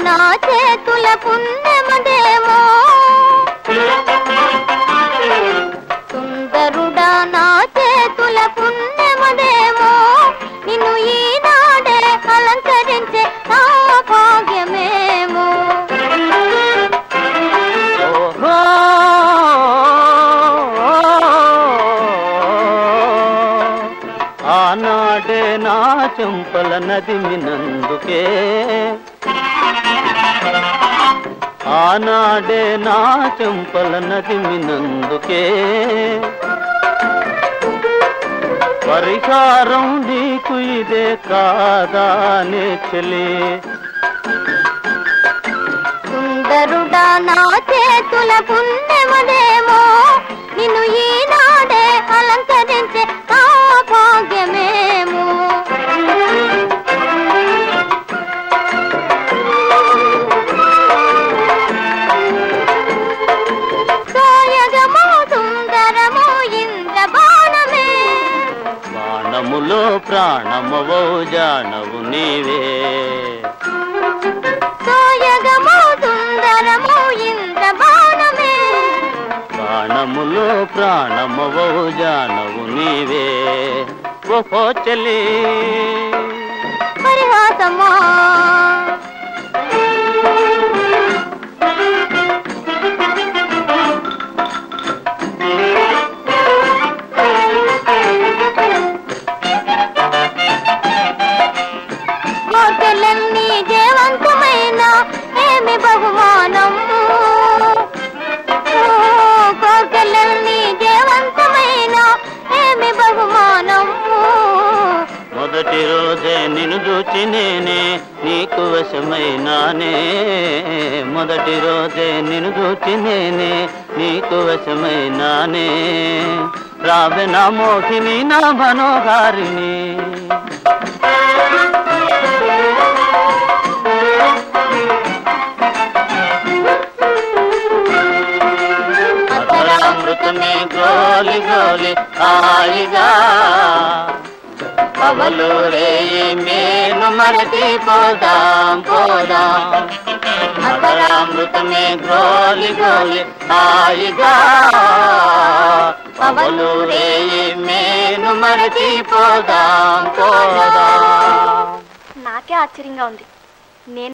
నా చేతుల పుణ్యమదేమో సుందరుడా నా చేతుల పుణ్యమదేమో నిన్ను ఈనాడే అలంకరించే నా భాగ్యమేమో ఓహో ఆనాడే నా చెంపల నదిమినందుకే ఆనాడే నా చెంపల నదిమినందుకే పరిహారం నీకు ఇదే కాదానే చెలి సుందరుడా నా చేతుల పుణ్యమదేమో నిన్ను ఈనాడే అలంకరించే నా భాగ్యమేమో సోయగము సుందరము ఇంద్రబాణమే బాణములో ప్రాణమవో జానవు నీవే సోయగము సుందరము ఇంద్రబాణమే ప్రాణములో ప్రాణమవో జానవు నీవే ఓహో చెలి పరిహాసమా కోటలన్నీ జయవంతమైన ఏమి బహుమానము కోటలన్నీ జయవంతమైన ఏమి బహుమానము మొదటి రోజే నిన్ను చూచి నేనే నీకు వశమైనానే మొదటి రోజే నిన్ను చూచి నేనే నీకు వశమైనానే రావె నా మోహిని నా మనోహారిని అమృతమే గోలి గోలి హాయిగా పవలు రేయి మేను మరచి పోదాం పోదాం అమృతమే గోలి గోలి హాయిగా పవలు రేయి మేను మరచి పోదాం పోదాం నాకే ఆశ్చర్యంగా ఉంది నేను